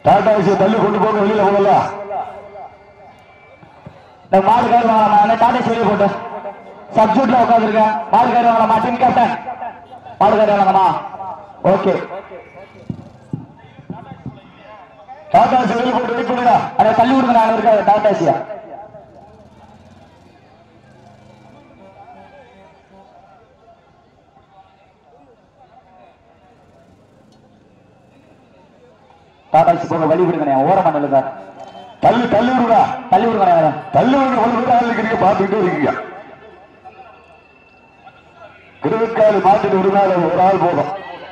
Tata AC தள்ளி கொண்டு போக வெளியில போகல இந்த மாடு கயிறு வாங்கலாமா டாடா சொல்லி போட்டு சப்ஜூட்ல உட்காந்துருக்கேன் மாடு கயிறு வாங்கலாமா டீம் கேப்டன் மாடு கயிறு வாங்கலாமா ஓகே டாடா ஏசி வெளியில போட்டு வெயிட் பண்ணுடா அதை தள்ளி விடுங்க நான் இருக்க டாடாசியா டாடாசி போக வழி விடுங்க ஓரமா நில்லுங்க தள்ளி தள்ளி விடுடா தள்ளி விடுங்க தள்ளி விடுங்க ஒரு பேர் ஆள் இருக்கிறீங்க பார்த்துக்கிட்டே இருக்கீங்க இருபத்தாறு மாட்டிட்டு ஒரு நாள் ஒரு ஆள் போதும்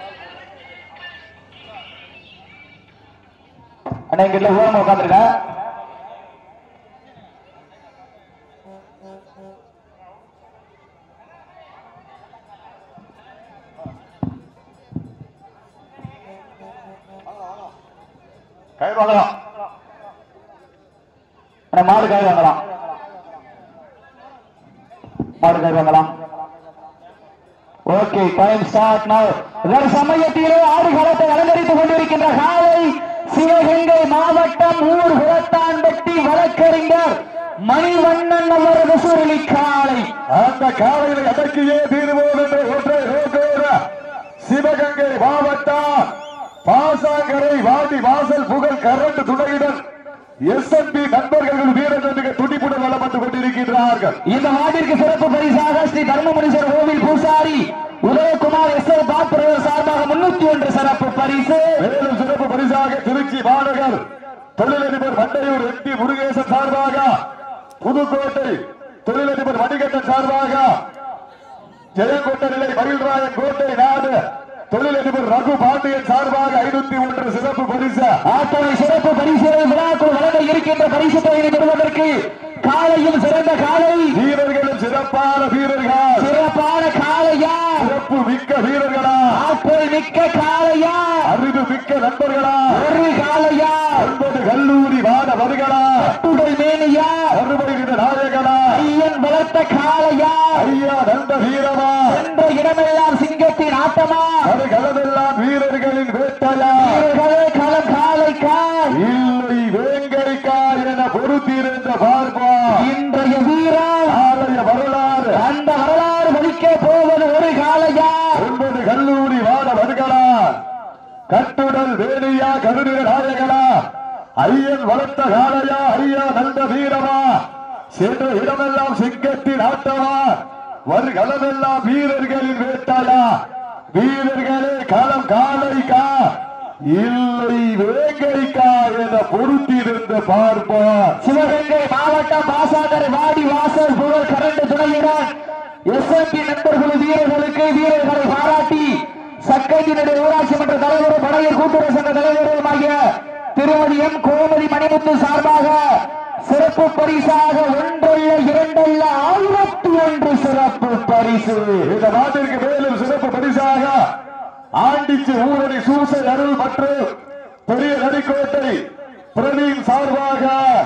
அண்ணா இங்க இல்ல ஓரமா உட்காந்துருக்கேன் கயிறு வாங்கலாம் அண்ணா மாடு கயிறு வாங்கலாம் மாடு கயிறு வாங்கலாம் ஓகே டைம் ஸ்டார்ட் நவ் ஒரு சமயத்திலே ஆடுகளத்தை அலங்கரித்துக் கொண்டிருக்கின்ற காலை சிவகங்கை மாவட்டம் ஊர் குளத்தான்பட்டி வழக்கறிஞர் மணிவண்ணன் அவர் விசுரலி காலை அந்த காலையில் அடக்கியே தீர்வோம் என்ற ஒற்றை நோக்கோட சிவகங்கை மாவட்டம் பாசாங்கரை வாடி வாசல் புகழ் கரண்ட் துணையுடன் எஸ்என்பி நண்பர்கள் வீரர்களுக்கு துடிப்புடன் வளம் வந்து கொண்டிருக்கின்றார்கள் இந்த மாட்டிற்கு சிறப்பு பரிசாக ஸ்ரீ தர்மபுரீஸ்வரர் கோவில் பூசாரி உதயகுமார் எஸ் எல் பாப்ரவர் சார்பாக முன்னூத்தி ஒன்று சிறப்பு பரிசு மேலும் சிறப்பு பரிசாக திருச்சி மாநகர் தொழிலதிபர் வண்டையூர் எம் டி முருகேசன் சார்பாக புதுக்கோட்டை தொழிலதிபர் மணிகண்டன் சார்பாக ஜெயங்கொண்ட நிலை மகிழ்ராயன் கோட்டை நாடு தொழிலதிபர் ரகு பாண்டியன் சார்பாக ஐநூத்தி ஒன்று சிறப்பு பரிசு ஆட்டோவை சிறப்பு பரிசுகளை விழாக்குள் வழங்க இருக்கின்ற பரிசு தொகையை பெறுவதற்கு காலையும் சிறந்த காலை வீரர்களும் சிறப்பான வீரர்கள் சிறப்பான காளையா சிறப்பு மிக்க வீரர்களா ஆற்றல் மிக்க காளையா அறிவு மிக்க நண்பர்களா ஒரு காளையா ஒன்பது கல்லூரி மாணவர்களா உடல் மேனியா அறுபடுகிற நாயகனா ஐயன் வளர்த்த காளையா ஐயா நந்த வீரமா என்ற இடமெல்லாம் சிங்கத்தின் ஆட்டமா அது களமெல்லாம் வீரர்களின் வேட்டையா வீரர்களே களம் காளைக்கா இல்லை வேங்கைக்கா என பொறுத்திருந்த பார்ப்பா இன்றைய வீரர் ஆலய வரலாறு அந்த வரலாறு வலிக்க போவது ஒரு காளையா ஒன்பது கல்லூரி மாணவர்களா கட்டுடல் வேணியா கருநிற நாயகனா ஐயன் வளர்த்த காளையா ஐயா நந்த வீரமா சென்ற இடமெல்லாம் சிங்கத்தின் ஆட்டமா ஒரு களமெல்லாம் வீரர்களின் வேட்டாயா வீரர்களே களம் காளைக்கா இல்லை வேங்கைக்கா என பொறுத்திருந்து பார்ப்போம் சிவகங்கை மாவட்டம் பாசாகரை வாடி வாசல் புகழ் கரண்டு துணையுடன் எஸ்எம்பி நண்பர்கள் வீரர்களுக்கு வீரர்களை பாராட்டி சக்கையினுடைய ஊராட்சி மன்ற தலைவரும் படையர் கூட்டுறவு சங்க தலைவருமாகிய திருமதி எம் கோமதி மணிமுத்து சார்பாக சிறப்பு பரிசாக ஒன்றல்ல இரண்டல்ல ஆயிரத்தி ஒன்று சிறப்பு பரிசு இந்த நாட்டிற்கு மேலும் சிறப்பு பரிசாக ஆண்டிச்சு ஊரணி சூசை அருள் மற்றும் பெரிய நடிக்கோட்டை பிரவீன் சார்பாக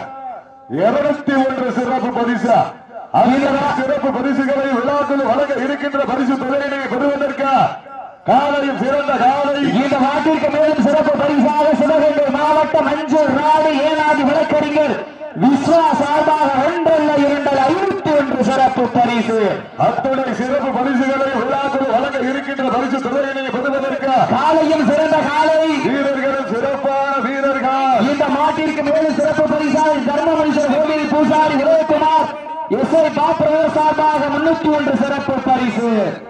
இருநூத்தி ஒன்று சிறப்பு பரிசு அந்த சிறப்பு பரிசுகளை விழாக்கள் வழங்க இருக்கின்ற பரிசு தொகையினை பெறுவதற்கு காலையும் சிறந்த காலை இந்த நாட்டிற்கு மேலும் சிறப்பு பரிசாக சிவகங்கை மாவட்டம் மஞ்சள் நாடு ஏனாதி வழக்கறிஞர் விஸ்வா சார்பாக ஒன்றல்ல இரண்டல் ஐநூத்தி ஒன்று சிறப்பு பரிசு அத்துணை சிறப்பு பரிசுகளை விழாக்கள் வழங்க இருக்கின்ற பரிசு தொகையினை பெறுவதற்கு காலையும் சிறந்த காலை வீரர்களும் சிறப்பான வீரர்கள் இந்த மாட்டிற்கு மேலும் சிறப்பு பரிசாக தர்மமனுஷர் கோவில் பூசாரி உதயகுமார் எஸ் ஐ பாப்பரவர் சார்பாக முன்னூத்தி ஒன்று சிறப்பு பரிசு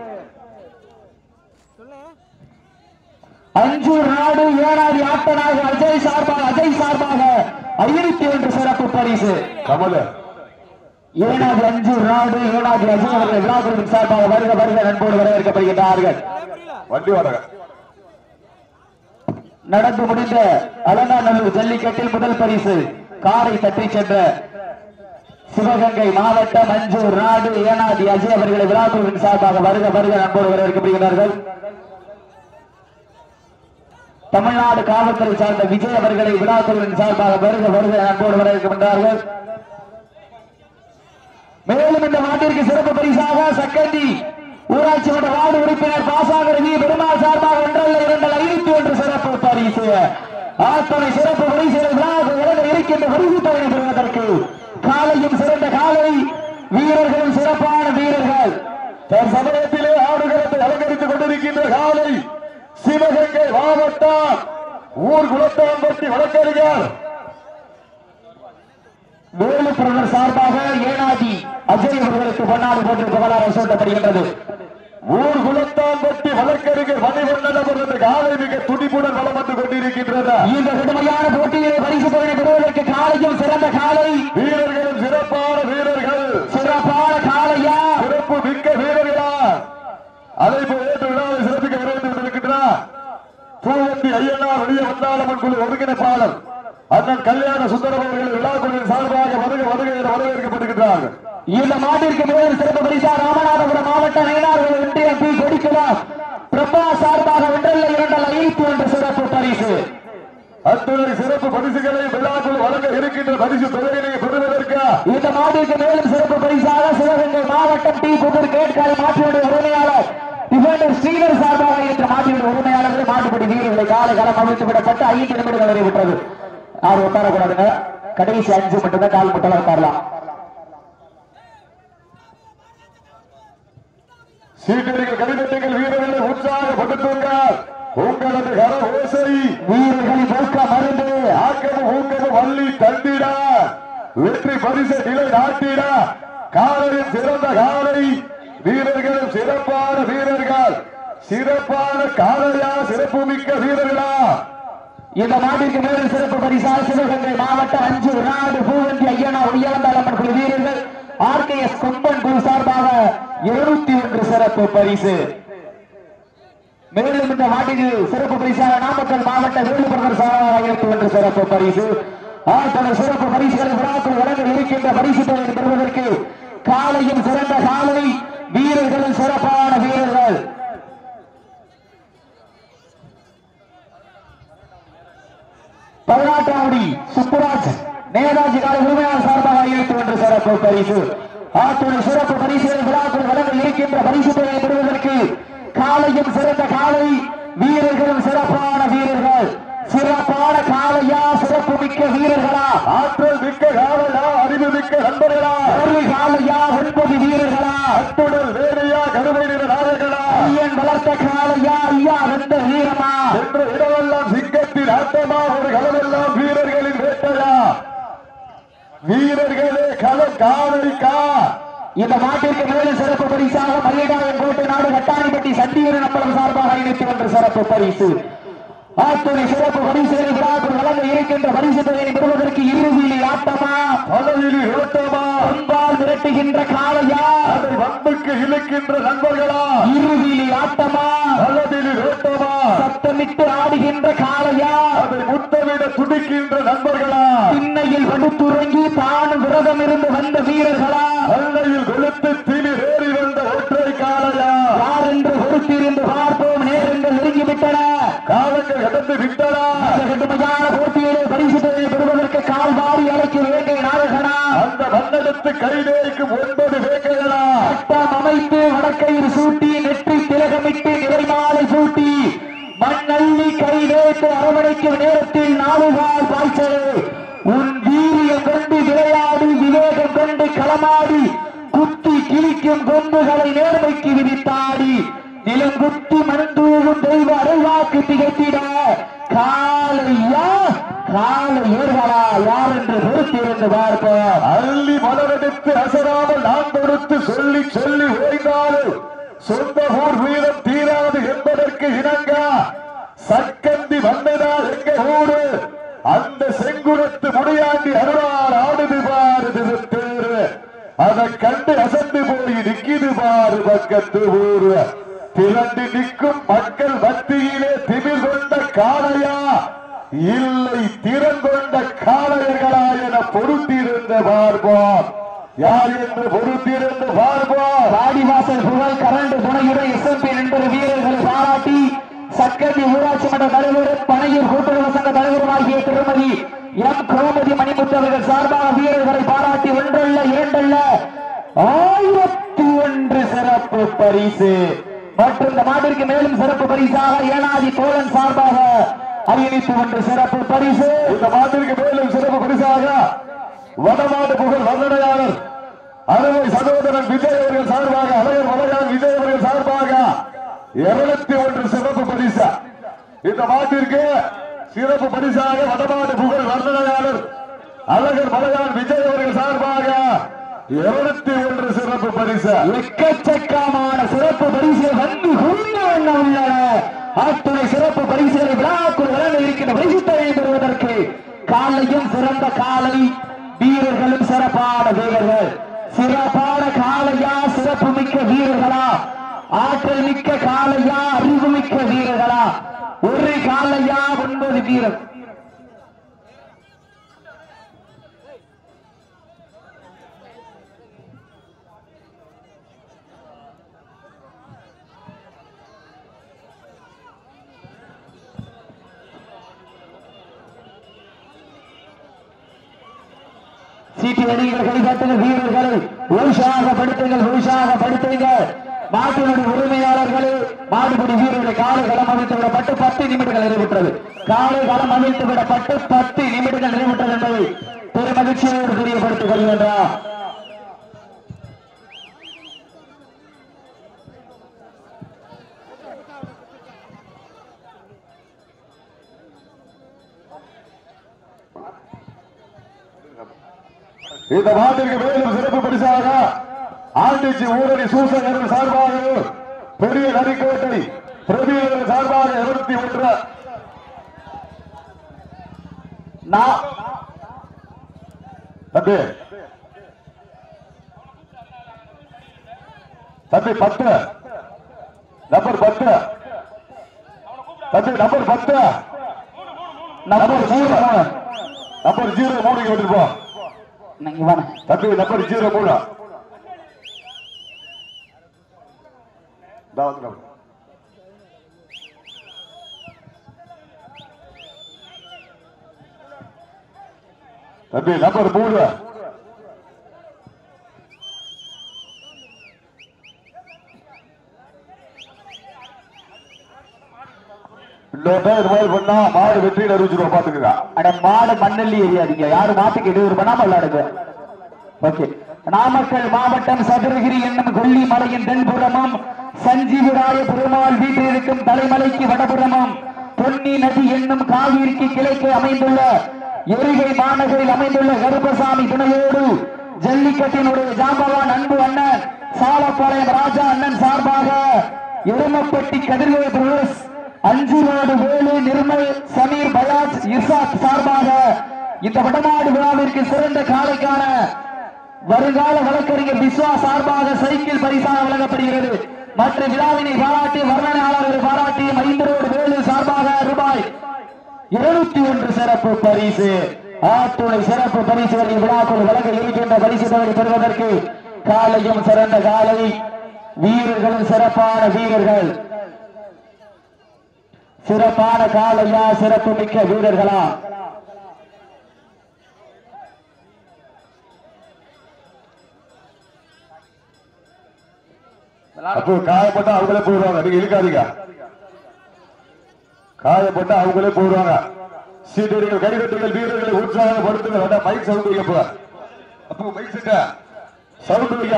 அஞ்சூர் நாடு ஏனாதி ஆட்டனாக அஜய் சார்பாக அஜய் சார்பாக ஐநூத்தி ஒன்று சிறப்பு பரிசு கமல ஏனாதி அஞ்சூர் நாடு ஏனாதி அஜய் அவர்கள் விழாக்குழுவின் சார்பாக வருக வருக நண்போடு வரவேற்கப்படுகின்றார்கள் வண்டி வாடகை நடந்து முடிந்த அலங்காநல்லூர் ஜல்லிக்கட்டில் முதல் பரிசு காரை தட்டி சென்ற சிவகங்கை மாவட்டம் மஞ்சூர் நாடு ஏனாதி அஜய் அவர்களை விழாக்குழுவின் சார்பாக வருக வருக நண்போடு வரவேற்கப்படுகிறார்கள் தமிழ்நாடு காவல்துறை சார்ந்த விஜய் அவர்களை விழாக்குழுவின் சார்பாக வருக வருக நண்போடு வரவேற்கப்படுகிறார்கள் மேலும் இந்த நாட்டிற்கு சிறப்பு பரிசாக சக்கந்தி ஊராட்சி மன்ற வார்டு உறுப்பினர் பாசாகர் வி பெருமாள் சார்பாக ஒன்றல்ல இரண்டல் ஐநூத்தி ஒன்று சிறப்பு பரிசு ஆத்தனை சிறப்பு தொகை பெறுவதற்கு காலையும் சிறந்த காலை வீரர்களும் சிறப்பான வீரர்கள் தற்சமயத்திலே ஆடுகளத்தை அலங்கரித்துக் கொண்டிருக்கின்ற காலை சிவகங்கை மாவட்டம் ஊர் குலத்தாம்பட்டி வழக்கறிஞர் வேலு பிரதர் சார்பாக ஏனாதி அஜய் அவர்களுக்கு பொன்னாடு போட்டு புகழாரம் சூட்டப்படுகின்றது ஊர் குலத்தாம்பட்டி வழக்கறிஞர் மணிவண்ணன் அவரது காலை மிக துடிப்புடன் வளம் வந்து கொண்டிருக்கின்றது இந்த கடுமையான போட்டியிலே பரிசு தொகை பெறுவதற்கு காலையும் சிறந்த காலை வீரர்களும் சிறப்பான வீரர்கள் சிறப்பான காலையா சிறப்பு மிக்க வீரர்களா அழைப்பு ஏற்று விழாவை சிறப்பிக்க விரைந்து கொண்டிருக்கின்றார் பூவந்தி ஐயனார் வெளிய வந்தாளம்மன் குழு ஒருங்கிணைப்பாளர் அண்ணன் கல்யாண சுந்தரம் அவர்கள் விழாக்குழுவின் சார்பாக வருக வருக என வரவேற்கப்படுகின்றார்கள் இந்த மாட்டிற்கு முதல் சிறப்பு பரிசா ராமநாதபுரம் மாவட்ட நயினார்கள் ஒன்றிய பி கொடிக்கலாம் பிரபா சார்பாக ஒன்றல்ல இரண்டல்ல ஐந்து என்ற சிறப்பு பரிசு அத்துணை சிறப்பு பரிசுகளை விழாக்குழு வழங்க இருக்கின்ற பரிசு தொகையினை பெறுவதற்கு இந்த மாட்டிற்கு மேலும் சிறப்பு பரிசாக சிவகங்கை மாவட்டம் டி புதூர் கேட்காலை மாட்டினுடைய உரிமையாளர் டிஃபெண்டர் ஸ்ரீவர் சார்பாக இருந்த மாட்டினுடைய உரிமையாளர்கள் மாட்டுப்படி வீரர்களை காலை களம் அமைத்து விடப்பட்டு ஐந்து நிமிடங்கள் நிறைவுற்றது யாரும் உட்காரக்கூடாதுங்க கடைசி அஞ்சு மட்டும்தான் கால் முட்டலாம் உட்காரலாம் சீட்டடிகள் கைதட்டுங்கள் வீரர்களை உற்சாகப்படுத்துங்கள் உங்களது கர ஓசை வீரர்களின் ஊக்க மருந்து ஆக்கமும் ஊக்கமும் வள்ளி தந்திட வெற்றி பரிசு நிலை நாட்டிட காலையின் சிறந்த காலை வீரர்களும் சிறப்பான வீரர்கள் சிறப்பான காலையா சிறப்பு மிக்க வீரர்களா இந்த மாட்டிற்கு மேலும் சிறப்பு பரிசாக சிவகங்கை மாவட்டம் அஞ்சு நாடு பூவந்தி ஐயனா உயர்ந்தாளம்மன் குழு வீரர்கள் ஆர்கேஎஸ் கொம்பன் குழு சார்பாக இருநூத்தி ஒன்று சிறப்பு பரிசு மேலும் இந்த மாட்டிற்கு சிறப்பு பரிசாக நாமக்கல் மாவட்ட வேலுபுரம் சார்பாக இருபத்தி ஒன்று சிறப்பு பரிசு ஆட்டோட சிறப்பு பரிசுகளை விழாக்கள் வழங்க இருக்கின்ற பரிசு தொகை பெறுவதற்கு காலையும் சிறந்த காலை வீரர்களும் சிறப்பான வீரர்கள் பதினாட்டாவடி சுப்புராஜ் நேதாஜி கால உரிமையாளர் சார்பாக இருபத்தி ஒன்று சிறப்பு பரிசு ஆத்துணை சிறப்பு பரிசுகளை விழாக்கள் வழங்க இருக்கின்ற பரிசு தொகையை பெறுவதற்கு காலையும் சிறந்த காலை வீரர்களும் சிறப்பான வீரர்கள் சிறப்பான காலையா சிறப்பு மிக்க வீரர்களா ஆற்றல் மிக்க காலையா அறிவு மிக்க நண்பர்களா ஒரு காலையா ஒன்பது வீரர்களா அத்துடல் வேலையா கருமை நிற நாயகனா ஐயன் வளர்த்த காலையா ஐயா வெந்த வீரமா என்ற இடமெல்லாம் சிங்கத்தின் ஆட்டமா ஒரு களமெல்லாம் வீரர்களின் வேட்டையா வீரர்களே களம் காவலிக்கா இந்த மாட்டிற்கு மேலும் சிறப்பு பரிசாக மல்லிகாயம் கோட்டை நாடு கட்டாணிப்பட்டி சண்டியூர் நம்பலம் சார்பாக இருபத்தி ஒன்று சிறப்பு பரிசு ஆத்துணை சிறப்பு பரிசுகளை விழாக்கள் வழங்க இருக்கின்ற பரிசு தொகையை பெறுவதற்கு இறுதியில் ஆட்டமா பதவியில் ஓட்டமா அன்பால் மிரட்டுகின்ற காளையா அதை வம்புக்கு இழுக்கின்ற நண்பர்களா இறுதியில் ஆட்டமா பதவியில் ஓட்டமா சத்தமிட்டு ஆடுகின்ற காளையா அதை முத்தமிட துடிக்கின்ற நண்பர்களா திண்ணையில் படுத்துறங்கி தானும் விரதம் இருந்து வந்த வீரர்களா அன்னையில் கொளுத்து திணி ஏறி வந்த ஒற்றை காலையா யார் என்று பொறுத்திருந்து பார்ப்போம் நேரங்கள் நெருங்கிவிட்டன காலங்கள் கடந்து விட்டனா இந்த கடுமையான போட்டியிலே பரிசு தொகையை பெறுவதற்கு கால் வாரி அழைக்க வேண்டிய நாயகனா அந்த மன்னெடுத்து கைதேய்க்கும் ஒன்பது வேக்கைகளா சட்டம் அமைத்து வடக்கயிறு சூட்டி நெற்றி திலகமிட்டு நிறைமாலை சூட்டி மண்ணள்ளி கை வைத்து அரவணைக்கும் நேரத்தில் நாலுகால் பாய்ச்சல் உன் வீரியம் கொண்டு விளையாடி விவேகம் கொண்டு களமாடி குத்தி கிழிக்கும் கொம்புகளை நேர்மைக்கு விதித்தாடி நிலங்குத்தி மணந்தூவும் தெய்வ அருள்வாக்கு திகழ்த்திட காலையா காலை ஏர்களா யார் என்று பொறுத்திருந்து பார்ப்போம் அள்ளி மலரெடுத்து அசராமல் நான் கொடுத்து சொல்லி சொல்லி ஓய்ந்தாலும் சொந்த ஊர் வீரம் தீராது என்பதற்கு இணங்க சக்கந்தி வந்ததால் எங்க ஊரு அந்த செங்குணத்து முடியாண்டி அருளால் ஆடுது பாரு திருத்தேரு அதை கண்டு அசந்து போய் நிக்கிது பாரு பக்கத்து ஊரு திரண்டு நிற்கும் மக்கள் மத்தியிலே திமிர் கொண்ட காளையா இல்லை திறன் கொண்ட காளையர்களா என பொருத்திருந்த பார்ப்போம் யார் என்று பொருத்திருந்து பார்ப்போம் வாடிவாசல் புகழ் கரண்டு துணையுடன் எஸ்எம்பி நண்பர் வீரர்களை பாராட்டி சக்கதி ஊராட்சி மன்ற தலைவரும் பனையூர் கூட்டுறவு சங்க தலைவருமாகிய திருமதி எம் கோமதி மணிமுத்து அவர்கள் சார்பாக வீரர்களை பாராட்டி ஒன்றல்ல இரண்டல்ல ஆயிரத்தி ஒன்று சிறப்பு பரிசு மற்றும் இந்த மாட்டிற்கு மேலும் சிறப்பு பரிசாக ஏனாதி தோழன் சார்பாக அறிவித்து ஒன்று சிறப்பு பரிசு இந்த மாட்டிற்கு மேலும் சிறப்பு பரிசாக வடமாடு புகழ் வல்லடையாளர் அருமை சகோதரன் விஜய் அவர்கள் சார்பாக அழகர் வடகான் விஜய் அவர்கள் சார்பாக இருநூத்தி ஒன்று சிறப்பு பரிசு இந்த மாட்டிற்கு சிறப்பு பரிசாக வடமாடு புகழ் வர்ணனையாளர் அழகர் மலையான் விஜய் அவர்கள் சார்பாக இருநூத்தி ஒன்று சிறப்பு பரிசு எக்கச்சக்கமான சிறப்பு பரிசு வந்து குவிந்த வண்ணம் உள்ளன அத்துணை சிறப்பு பரிசுகளை விழாக்குள் வளர்ந்து இருக்கின்ற பரிசுத்தனை பெறுவதற்கு காலையும் சிறந்த காலை வீரர்களும் சிறப்பான வீரர்கள் சிறப்பான காலையா சிறப்பு மிக்க வீரர்களா ஆற்றல் மிக்க காலையா அறிவு மிக்க வீரர்களா ஒரு காலையா ஒன்பது வீரர் சீட்டி அணிகள் கைகாட்டுங்கள் வீரர்களை உற்சாகப்படுத்துங்கள் உற்சாகப்படுத்துங்கள் மாட்டினுடைய உரிமையாளர்களே மாடுபிடி வீரர்களை காலை களம் அமைத்து விடப்பட்டு பத்து நிமிடங்கள் நிறைவுற்றது காலை களம் அமைத்து விடப்பட்டு பத்து நிமிடங்கள் நிறைவுற்றது என்பதை பெருமகிழ்ச்சியோடு தெரியப்படுத்திக் கொள்கின்றார் இந்த மாட்டிற்கு மேலும் சிறப்பு பரிசாக ஆண்டிச்சி ஊரணி சூசகர்கள் சார்பாக பெரிய நரிக்கோட்டை பிரபீரர்கள் சார்பாக இருபத்தி ஒன்று நான் தம்பி தம்பி பத்து நம்பர் பத்து தம்பி நம்பர் பத்து நம்பர் ஜீரோ மூணு நம்பர் ஜீரோ மூணுக்கு வந்துட்டு போ நீங்க வாங்க தம்பி நம்பர் ஜீரோ மூணு இந்தா வந்துட்டேன். தம்பி நம்பர் மூணு இன்னொரு time இது மாதிரி பண்ணா மாடு வெற்றியில் அறிவிச்சிருவோம் பாத்துக்கிறா அட மாடு மண்ணல்லி எரியாதீங்க யாரு மாட்டுக்கு இடையூறு பண்ணாம விளையாடுங்க ஓகே நாமக்கல் மாவட்டம் சதுரகிரி என்னும் கொல்லிமலையின் தென்புறமும் சஞ்சீவராய பெருமாள் வீட்டில் இருக்கும் தலைமலைக்கு வடபுறமும் பொன்னி நதி என்னும் காவிரிக்கு கிழக்கே அமைந்துள்ள எரிகை மாநகரில் அமைந்துள்ள கருப்பசாமி துணையோடு ஜல்லிக்கட்டினுடைய ஜாம்பவான் அன்பு அண்ணன் சாலப்பாளையம் ராஜா அண்ணன் சார்பாக எருமப்பட்டி கதிர்வேல் பிரதேஷ் அஞ்சுரோடு வேலு நிர்மல் சமீர் பயாஜ் இர்சாத் சார்பாக இந்த வடநாடு விழாவிற்கு சிறந்த காலைக்கான வருங்கால வழக்கறிஞர் விஸ்வா சார்பாக சைக்கிள் பரிசாக வழங்கப்படுகிறது மற்ற விழாவினை பாராட்டி வர்ணனையாளர்கள் பாராட்டி ஐந்தரோடு வேலு சார்பாக ரூபாய் இருநூத்தி ஒன்று சிறப்பு பரிசு ஆத்துணை சிறப்பு பரிசுகளை விழாக்குள் வழங்க இருக்கின்ற பரிசு தொகை பெறுவதற்கு காலையும் சிறந்த காலை வீரர்களும் சிறப்பான வீரர்கள் சிறப்பான காலையா சிறப்பு மிக்க வீரர்களா அப்போ காயப்பட்டா அவங்களே போயிடுவாங்க நீங்க இழுக்காதீங்க காயப்பட்டா அவங்களே போயிடுவாங்க சீட்டடிகள் கைதட்டுகள் வீரர்களை உற்சாகப்படுத்துங்க வேண்டாம் மைக் சவுண்ட் வைக்க போ அப்போ மைக் செட்ட சவுண்ட் வைக்க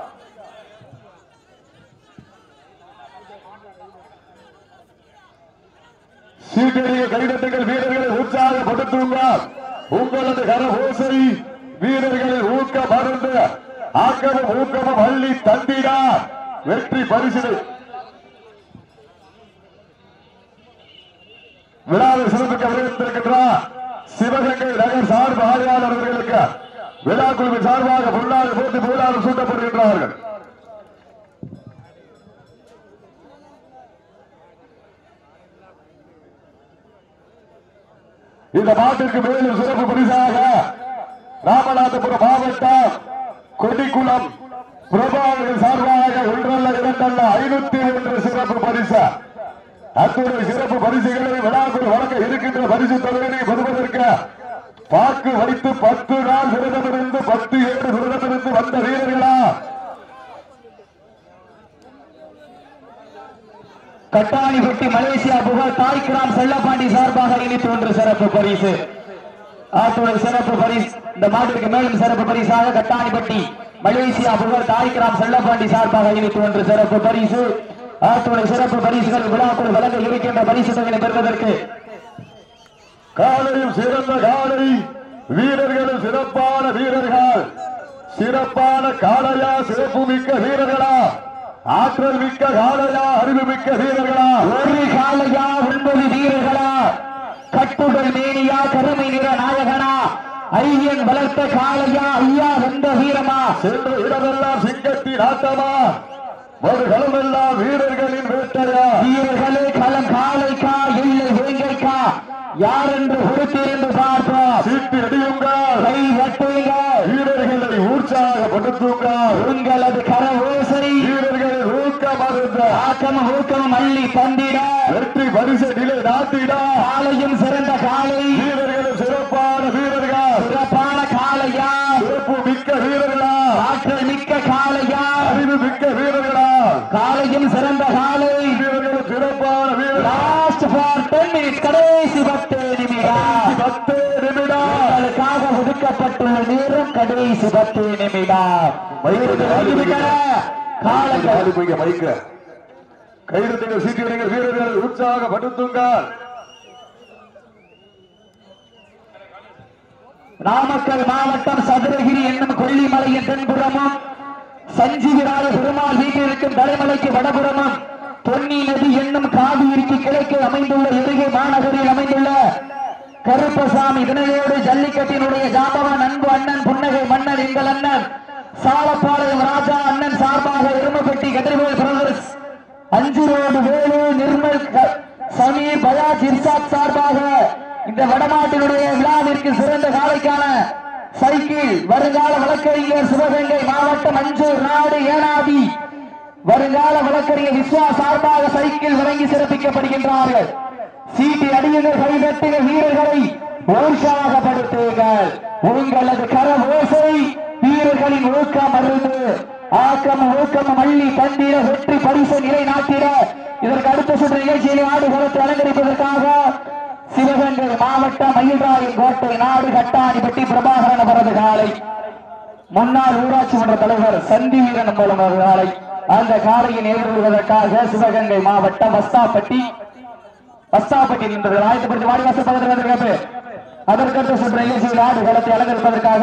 சீட்டடிகள் கைதட்டுகள் வீரர்களை உற்சாகப்படுத்துங்கள் உங்களது கரகோசை வீரர்களின் ஊக்க மருந்து ஆக்கமும் ஊக்கமும் அள்ளி தந்தினார் வெற்றி பரிசு விழாவில் சிறப்புக்கு வரவேற்றிருக்கின்றார் சிவகங்கை நகர் சார்பு ஆய்வாளர்களுக்கு விழா குழுவின் சார்பாக பொன்னாடு போட்டி பொருளாளர் சூட்டப்படுகின்றார்கள் இந்த மாட்டிற்கு மேலும் சிறப்பு பரிசாக ராமநாதபுரம் மாவட்டம் கொடிக்குளம் பிரபாகரன் சார்பாக ஒன்றல்ல இரண்டல்ல ஐநூத்தி ஒன்று சிறப்பு பரிசு அத்துடைய சிறப்பு பரிசுகளை விழாக்குள் வழங்க இருக்கின்ற பரிசு தொகையினை பெறுவதற்கு பாக்கு வைத்து பத்து நாள் விரதமிருந்து பத்து ஏழு விரதமிருந்து வந்த வீரர்களா கட்டாணிப்பட்டி மலேசியா புகழ் தாய்கிராம் செல்லப்பாண்டி சார்பாக இனித்து ஒன்று சிறப்பு பரிசு ஆத்துடைய சிறப்பு பரிசு இந்த மாட்டிற்கு மேலும் சிறப்பு பரிசாக கட்டாணிப்பட்டி மலேசியா புகழ் தாய்கிராம் செல்லப்பாண்டி சார்பாக அறிவித்து ஒன்று சிறப்பு பரிசு ஆத்துடைய சிறப்பு பரிசுகள் விழாக்குள் வழங்க இருக்கின்ற பரிசு தொகையை பெறுவதற்கு காலையும் சிறந்த காலை வீரர்களும் சிறப்பான வீரர்கள் சிறப்பான காளையா சிறப்பு மிக்க வீரர்களா ஆற்றல் மிக்க காளையா அறிவு மிக்க வீரர்களா ஒரு காலையா ஒன்பது வீரர்களா கட்டுடல் மேனியா கருமை நிற நாயகனா ஐயன் வளர்த்த காளையா ஐயா வந்த வீரமா சென்ற இடமெல்லாம் சிங்கத்தின் ஆட்டமா ஒரு களமெல்லாம் வீரர்களின் வேட்டையா வீரர்களே களம் காளைக்கா இல்லை வேங்கைக்கா யார் என்று பொறுத்திருந்து பார்ப்போம் சீட்டு அடியுங்கள் கை தட்டுங்கள் வீரர்களை உற்சாகப்படுத்துங்கள் உங்களது கர ஓசை வீரர்களின் ஊக்கம் அருந்த ஆக்கம் ஊக்கம் அள்ளி தந்திட வெற்றி பரிசு நிலை நாட்டிட காலையும் சிறந்த காலை வீரர்களும் சிறப்பான வீரர்கள் சிறப்பான காளையா சிறப்பு மிக்க வீரர்களா ஆற்றல் மிக்க காளையா அறிவு மிக்க வீரர்களா காலையும் சிறந்த காலை வீரர்களும் சிறப்பான வீரர்களா லாஸ்ட் ஃபார் டென் மினிட்ஸ் கடைசி பத்து நிமிடம் பத்து நிமிடம் உங்களுக்காக ஒதுக்கப்பட்டுள்ள நேரம் கடைசி பத்து நிமிடம் காலங்கள் காலு போய் மைக்க கைதட்டுங்கள் சீட்டியடிங்கள் வீரர்களை உற்சாகப்படுத்துங்கள் நாமக்கல் மாவட்டம் சதுரகிரி என்னும் கொல்லிமலையின் தென்புறமும் சஞ்சீவிராய பெருமாள் வீட்டில் இருக்கும் தலைமலைக்கு வடபுறமும் பொன்னி நதி என்னும் காவிரிக்கு கிழக்கு அமைந்துள்ள எருகை மாநகரில் அமைந்துள்ள கருப்பசாமி வினையோடு ஜல்லிக்கட்டினுடைய ஜாம்பவன் அன்பு அண்ணன் புன்னகை மன்னன் எங்கள் அண்ணன் சாலப்பாளையம் ராஜா அண்ணன் சார்பாக எருமப்பட்டி கதிர்வேல் பிரதர்ஸ் அஞ்சு ரோடு வேலு நிர்மல் க- சமீர் பயாஜ் இர்சாத் சார்பாக இந்த வடநாட்டினுடைய விழாவிற்கு சிறந்த காலைக்கான சைக்கிள் வருங்கால வழக்கறிஞர் சிவகங்கை மாவட்டம் அஞ்சூர் நாடு ஏனாதி வருங்கால வழக்கறிஞர் விஸ்வா சார்பாக சைக்கிள் வழங்கி சிறப்பிக்கப்படுகின்றார்கள் சீட்டி அடியுங்கள் கைதட்டுக வீரர்களை உற்சாகப்படுத்துங்கள் உங்களது கர ஓசை வீரர்களின் ஊக்கம் அருந்து ஆக்கம் ஊக்கம் மல்லி தந்திர வெற்றி பரிசு நிலை நாட்டிட இதற்கு அடுத்த சுற்று நிகழ்ச்சியில் ஆடுகளத்தை அலங்கரிப்பதற்காக சிவகங்கை மாவட்டம் மயில்ராயின் கோட்டை நாடு கட்டாணிப்பட்டி பிரபாகரன் அவரது காலை முன்னாள் ஊராட்சி மன்ற தலைவர் சந்தி வீரன் மூலம் ஒரு காலை அந்த காலையை எதிர்கொள்வதற்காக சிவகங்கை மாவட்டம் வஸ்தாப்பட்டி வஸ்தாப்பட்டி நின்றது ஆயத்தப்படுத்தி வாடிவாசல் பக்கத்தில் வந்திருக்காரு அதற்கடுத்த சுற்று நிகழ்ச்சியில் ஆடு களத்தை அலங்கரிப்பதற்காக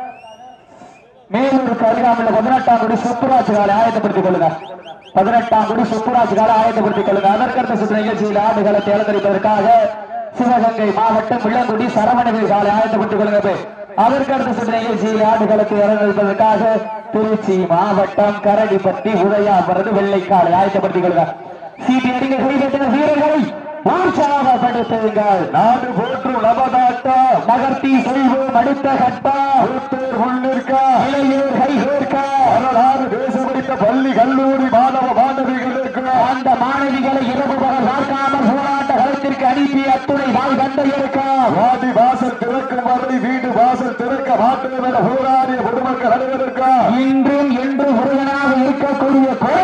மேலூருக்கு அருகாமையில் பதினெட்டாம் குடி சுப்புராஜ் காலை ஆயத்தப்படுத்திக் கொள்ளுங்க பதினெட்டாம் குடி சுப்புராஜ் காலை ஆயத்தப்படுத்திக் கொள்ளுங்க அதற்கடுத்த சுற்று நிகழ்ச்சியில் ஆடுகளத்தை அலங்கரிப்பதற்காக சிவகங்கை மாவட்டம் வில்லங்குடி சரவணவில் காலை ஆயத்தப்படுத்திக் கொள்ளுங்க போய். அதற்கடுத்த சுற்று நிகழ்ச்சியில் ஆடுகளத்தை அலங்கரிப்பதற்காக திருச்சி மாவட்டம் கரடிப்பட்டி உதயாபுரது வெள்ளைக்காலை ஆயத்தப்படுத்திக் கொள்ளுங்க சீட்டி அடிங்க கைதட்டின வீரர்களை உற்சாகப்படுத்துங்கள் நாடு போற்றும் நபதாட்டம் நகர்த்தி செல்வோம் அடுத்த கட்டம் மூத்தோர் முன்னிற்க இளையோர் கைகோர்க்க வரலாறு தேச படித்த பள்ளி கல்லூரி மாணவ மாணவிகளுக்கு அந்த மாணவிகளை இரவு பகல் பார்க்காமல் போராட்ட களத்திற்கு அனுப்பி அத்துணை வாழ் தந்தையருக்க வாடி வாசல் திறக்கும் வரை வீடு வாசல் திறக்க மாட்டோம் என போராடிய பொதுமக்கள் அனைவருக்கு இன்றும் என்றும் முருகனாக இருக்கக்கூடிய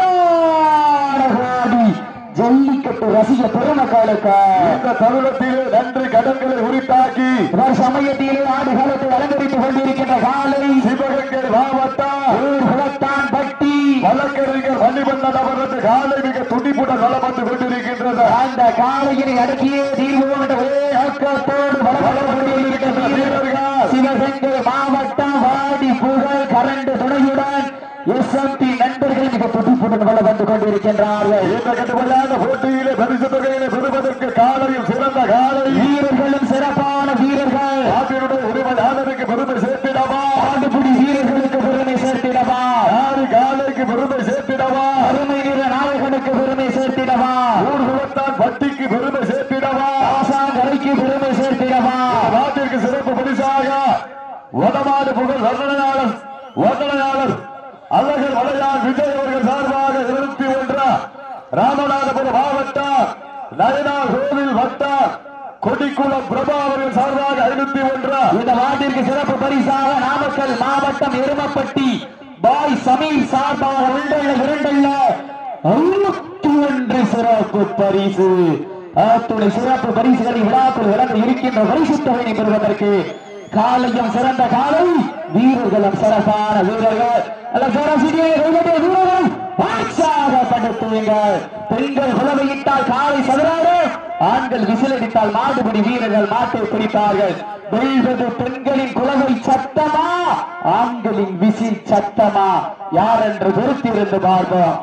கோடி ஜல்லிக்கட்டு ரசிக பெருமக்களுக்கு இந்த தருணத்திலே நன்றி கடன்களை உரித்தாக்கி இவர் சமயத்திலே ஆடுகளத்தை அலங்கரித்துக் கொண்டிருக்கின்ற காலை சிவகங்கை மாவட்டம் ஊர்குளத்தான் பட்டி வழக்கறிஞர் மணிவண்ணன் அவரது காலை மிக துடிப்புடன் நலப்பட்டு கொண்டிருக்கின்றது அந்த காலையினை அடக்கியே தீர்வோம் என்ற ஒரே நோக்கத்தோடு வளம் கொண்டிருக்கின்ற வீரர்கள் சிவகங்கை மாவட்டம் வாடி புகழ் கரண்டு துணையுடன் எஸ்எம்பி நண்பர்கள் மிக துடிப்புடன் வளம் வந்து கொண்டிருக்கின்றார்கள் இந்த கட்டுப்படாத போட்டியிலே பரிசு தொகையினை பெறுவதற்கு காலையில் சிறந்த காலை வீரர்களும் சிறப்பான வீரர்கள் நாட்டினுடைய உரிமையாளருக்கு பெருமை சேர்த்திடவா ஆண்டுபிடி வீரர்களுக்கு பெருமை சேர்த்திடவா யாரு காலைக்கு பெருமை சேர்த்திடவா அருமை நிற நாயகனுக்கு பெருமை சேர்த்திடவா ஊர்குலத்தான் பட்டிக்கு பெருமை சேர்த்திடவா ஆசாங்கரைக்கு பெருமை சேர்த்திடவா நாட்டிற்கு சிறப்பு பரிசாக வடமாடு புகழ் வர்ணனையாளர் வர்ணனையாளர் அழகர் வளையார் விஜய் அவர்கள் சார்பாக இருபத்தி ஒன்று ராமநாதபுரம் மாவட்டம் நயனார் கோவில் வட்டம் கொடிக்குளம் பிரபா அவர்கள் சார்பாக ஐநூத்தி ஒன்று இந்த வார்டிற்கு சிறப்பு பரிசாக நாமக்கல் மாவட்டம் எருமப்பட்டி பாய் சமீர் சார்பாக ஒன்றல்ல இரண்டல்ல ஐநூத்தி ஒன்று சிறப்பு பரிசு அத்துணை சிறப்பு பரிசுகளை விழாக்கள் வழங்க இருக்கின்ற பரிசு தொகையை பெறுவதற்கு காலையும் சிறந்த காலை வீரர்களும் சிறப்பான வீரர்கள் அல்ல சரசிடியை கைவிட்டிய வீரர்கள் உற்சாகப்படுத்துவீங்கள் பெண்கள் குலவையிட்டால் காலை சதுராடு ஆண்கள் விசிலடித்தால் மாடுபிடி வீரர்கள் மாட்டை பிடிப்பார்கள் வெல்வது பெண்களின் குலவை சத்தமா ஆண்களின் விசில் சத்தமா யார் என்று பொறுத்திருந்து பார்ப்போம்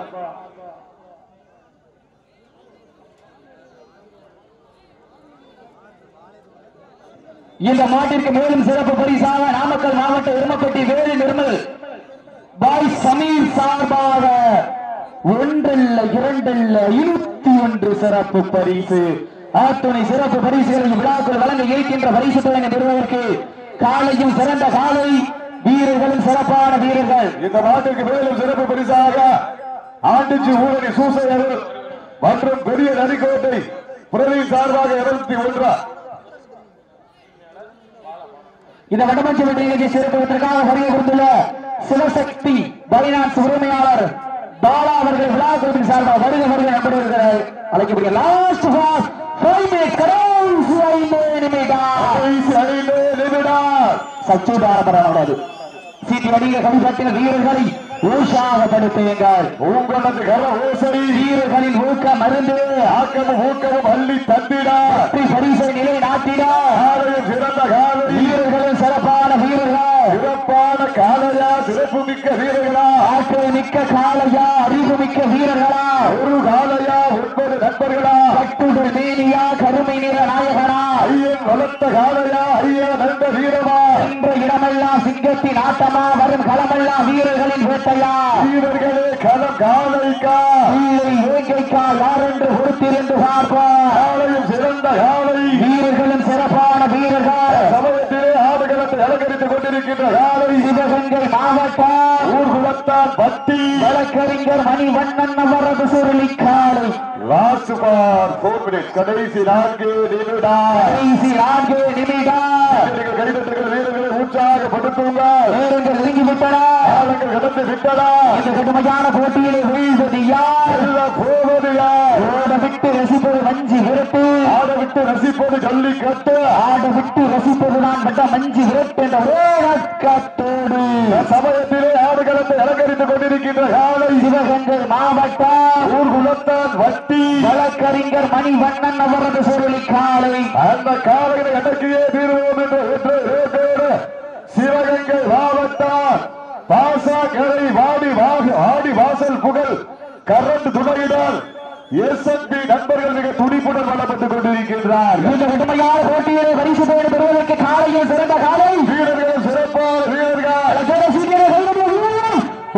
இந்த மாட்டிற்கு மேலும் சிறப்பு பரிசாக நாமக்கல் மாவட்ட எருமப்பட்டி வேலு நிர்மல் பாய் சமீர் சார்பாக ஒன்றல்ல இரண்டல்ல இருபத்தி ஒன்று சிறப்பு பரிசு ஆத்துணை சிறப்பு பரிசுகளை விழாக்கள் வழங்க இருக்கின்ற பரிசு தொகையை பெறுவதற்கு காலையும் சிறந்த காலை வீரர்களும் சிறப்பான வீரர்கள் இந்த நாட்டுக்கு மேலும் சிறப்பு பரிசாக ஆண்டிச்சி ஊரணி சூசையர் மற்றும் பெரிய நரிக்கோட்டை பிரவீன் சார்பாக இருபத்தி ஒன்றா இந்த வடமஞ்சு நிகழ்ச்சி சிறப்புவதற்காக வருகை கொடுத்துள்ள சிவசக்தி பைனான்ஸ் உரிமையாளர் பாலா அவர்கள் விழா குழுவின் சார்பாக வருக வருக நம்பப்படுகிறார் அழைக்கக்கூடிய லாஸ்ட் பாஸ் ஃபைவ் மினிட் கடைசி ஐந்து நிமிடம் கடைசி ஐந்து நிமிடம் சச்சு பாரபரமானது சீட்டி வடிக கவிதாட்டின வீரர்களை உற்சாகப்படுத்துங்கள் உங்களது கர ஓசை வீரர்களின் ஊக்க மருந்து ஆக்கமும் ஊக்கமும் அள்ளி தந்திடா வெற்றி பரிசை நிலை நாட்டிட காலையும் சிறந்த காலை வீரர்களின் சிறப்பான வீரர்கள் சிறப்பான காலையா சிறப்பு மிக்க வீரர்களா ஆற்றல் மிக்க காளையா அறிவு மிக்க வீரர்களா ஒரு காலையா ஒன்பது நண்பர்களா கட்டுடல் மேனியா கருமை நிற நாயகனா ஐயன் வளர்த்த காலையா ஐயா நண்ப வீரமா என்ற இடமெல்லாம் சிங்கத்தின் ஆட்டமா வரும் களமெல்லாம் வீரர்களின் வேட்டையா வீரர்களே களம் காலைக்கா வீரை வேங்கைக்கா யார் என்று பொறுத்திருந்து பார்ப்போம் காலையும் சிறந்த காலை வீரர்களும் சிறப்பான வீரர்கள் சமயத்திலே ஆடுகளத்தை அலங்கரித்துக் கொண்டிருக்கின்ற காலை சிவகங்கை மாவட்டம் ஊர்குலத்தான் பட்டி வழக்கறிஞர் மணிவண்ணன் அவரது சுருளி காலை லாஸ்ட் பார் போர் மினிட் கடைசி நான்கு நிமிடம் கடைசி நான்கு நிமிடம் வீரர்கள் கைதட்டுகள் வீரர்களை உற்சாகப்படுத்துங்கள் நேரங்கள் நெருங்கிவிட்டன காலங்கள் கடந்து விட்டதா இந்த கடுமையான போட்டியிலே வீழ்வது யார் எல்லாம் போவது யார் ஓட விட்டு ரசிப்பது வஞ்சி விரட்டு ஆட விட்டு ரசிப்பது ஜல்லிக்கட்டு ஆட விட்டு ரசிப்பது நான் பட்ட மஞ்சி விரட்டு என்ற ஓடக்கத்தோடு சமயத்திலே ஆடுகளத்தை அலங்கரித்துக் கொண்டிருக்கின்ற காலை சிவகங்கை மாவட்டம் ஊர்குலத்தான் வட்டி வழக்கறிஞர் மணிவண்ணன் அவரது சுருளி காலை அந்த காலைகளை அடக்கியே தீர்வோம் என்ற ஒற்றை நோக்கோடு சிவகங்கை மாவட்டம் பாசாக்கரை வாடி வாக ஆடி வாசல் புகழ் கரண்ட் துணையினால் எஸ்என்பி நண்பர்கள் மிக துடிப்புடன் வளப்பட்டுக் கொண்டிருக்கின்றார் இந்த கடுமையான போட்டியிலே பரிசு பெயர் பெறுவதற்கு காலையில் சிறந்த காலை வீரர்கள் சிறப்பான வீரர்கள் பலசர சீக்கிரம் கைவிட வீரர்கள்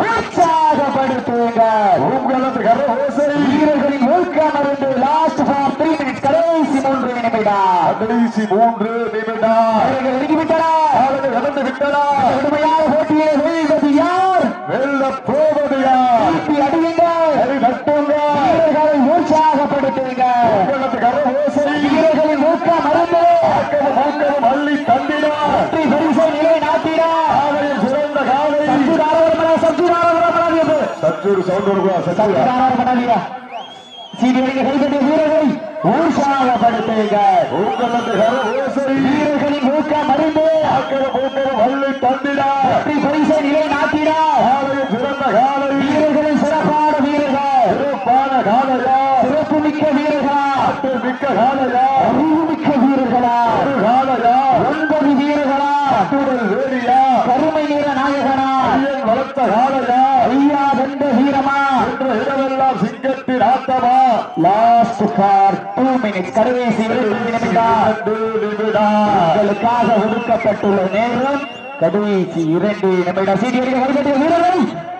உற்சாகப்படுத்துங்கள் உங்களது கர ஓசை வீரர்களின் ஊக்கம் அருந்து லாஸ்ட் ஃபார் த்ரீ மினிட்ஸ் கடைசி மூன்று நிமிடம் கடைசி மூன்று நிமிடம் வீரர்கள் நெருங்கிவிட்டன காலைகள் கடந்து விட்டனா கடுமையான போட்டியிலே வெல்வது யார் வெல்ல போவது யார் திருப்பி அடியுங்கள் சரி நட்டுங்கள் வீரர்களை உற்சாகப்படுத்துங்கள் உங்களது கர ஓசை வீரர்களின் ஊக்கம் அருந்து ஆக்கமும் ஊக்கமும் அள்ளி தந்திடா வெற்றி பரிசை நிலை நாட்டிட காலையில் சிறந்த காலை சஞ்சுதாரவரமன சஞ்சுதாரவரமன சச்சூர் சவுண்ட் வருவா சச்சூர் சஞ்சுதாரவரமன சீடியடிக்க கைதட்டிய வீரர்களை உற்சாகப்படுத்துங்கள் உங்களது கர ஓசை வீரர்களின் ஊக்கம் அருந்து ஆக்கமும் ஊக்கமும் அள்ளி தந்திடா வெற்றி பரிசை நிலை நாட்டிட காலையில் சிறந்த காலை வீரர்களின் சிறப்பான வீரர்கள் சிறப்பான காலையா சிறப்பு மிக்க வீரர்களா ஆற்றல் மிக்க காலையா அறிவு மிக்க வீரர்களா ஒரு காலையா ஒன்பது வீரர்களா அத்துடல் வேடியா கருமை நிற நாயகனா ஐயன் வளர்த்த காலையா ஐயா வென்ற வீரமா என்ற இடமெல்லாம் சிங்கத்தின் ஆட்டமா லாஸ்ட் கார் டூ மினிட்ஸ் கடைசி இரண்டு நிமிடம் இரண்டு நிமிடம் உங்களுக்காக ஒதுக்கப்பட்டுள்ள நேரம் கடைசி இரண்டு நிமிடம் சீடியடிக்க கைதட்டிய வீரர்கள்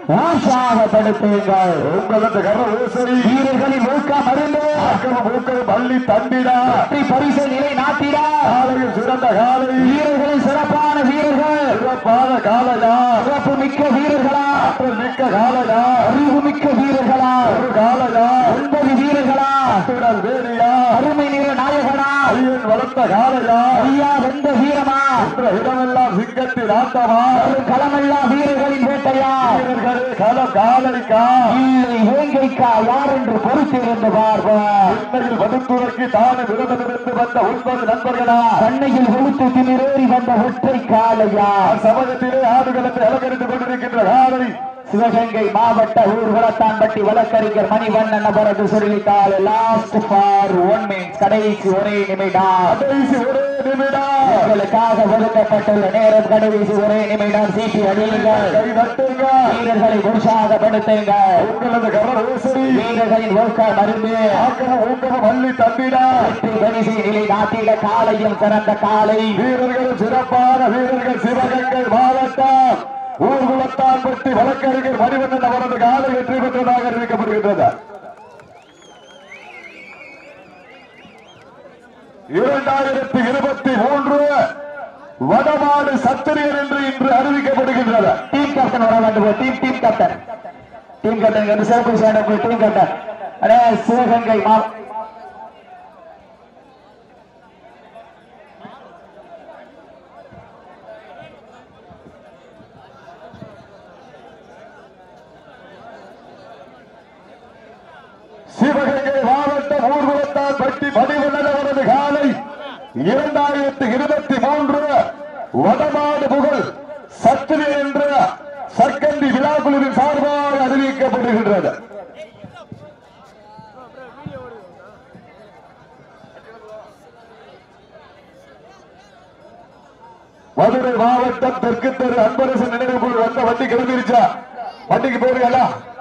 உற்சாகப்படுத்துங்கள் உங்களது கர ஓசை வீரர்களின் ஊக்கம் அருந்து ஆக்கமும் ஊக்கமும் அள்ளி தந்திடா வெற்றி பரிசை நிலை நாட்டிட காலையில் சிறந்த காலை வீரர்களின் சிறப்பான வீரர்கள் சிறப்பான காலையா சிறப்பு மிக்க வீரர்களா ஆற்றல் மிக்க காலையா அறிவு மிக்க வீரர்களா ஒரு காலையா ஒன்பது வீரர்களா அத்துடல் வேடியா அருமை நிற நாயகனா ஐயன் வீரன் வளர்த்த காலையா ஐயா வெந்த வீரமா என்ற இடமெல்லாம் சிங்கத்தின் ஆட்டமா ஒரு களமெல்லாம் வீரர்களின் வேட்டையா வீரர்களே களம் காலைக்கா இல்லை வேங்கைக்கா யார் என்று பொறுத்திருந்து பார்ப்போம் சென்னையில் வகுத்துறைக்கு தானே விரதமிருந்து வந்த ஒன்பது நண்பர்களா கண்ணையில் ஒழுத்து திமிரேறி வந்த ஒற்றை காளையா சமயத்திலே ஆடுகளத்தை அலங்கரித்துக் கொண்டிருக்கின்ற காலை சிவகங்கை மாவட்ட ஊர்வலத்தான்பட்டி வழக்கறிஞர் மணிவண்ணன் அவரது சொல்லிட்டால் லாஸ்ட் ஃபார் ஒன் மினிட் கடைசி ஒரே நிமிடம் கடைசி ஒரே நிமிடம் உங்களுக்காக ஒதுக்கப்பட்டுள்ள நேரம் கடைசி ஒரே நிமிடம் சீட்டி அடியுங்கள் கை தட்டுங்க வீரர்களை உற்சாகப்படுத்துங்கள் உங்களது கரவேசரி வீரர்களின் ஊக்கம் மருந்து ஆக்கமும் ஊக்கமும் அள்ளி தந்திடா வெற்றி பரிசு நிலை நாட்டிட காலையும் சிறந்த காலை வீரர்கள் சிறப்பான வீரர்கள் சிவகங்கை மாவட்டம் ஊர்குலத்தான் பற்றி வழக்கறிஞர் மணிவண்ணன் அவரது காலை வெற்றி பெற்றதாக அறிவிக்கப்படுகின்றது இரண்டாயிரத்தி இருபத்தி மூன்று வடமாடு சத்திரியர் என்று இன்று அறிவிக்கப்படுகின்றது டீம் கேப்டன் வர வேண்டும் team team captain team captain வந்து சிறப்பு சேர்ந்த டீம் கேப்டன் அடே சிவகங்கை மா சிவகங்கை மாவட்டம் ஊர்வலத்தால் பட்டி மணிவண்ணன் அவரது காலை இரண்டாயிரத்தி இருபத்தி மூன்று வடமாடு புகழ் சத்திரி என்ற சர்க்கண்டி விழாக்குழுவின் சார்பாக அறிவிக்கப்படுகின்றது மதுரை மாவட்டம் தெற்கு தெரு அன்பரசு நினைவு குழு வந்த வண்டி கிளம்பிருச்சா வண்டிக்கு போறீங்களா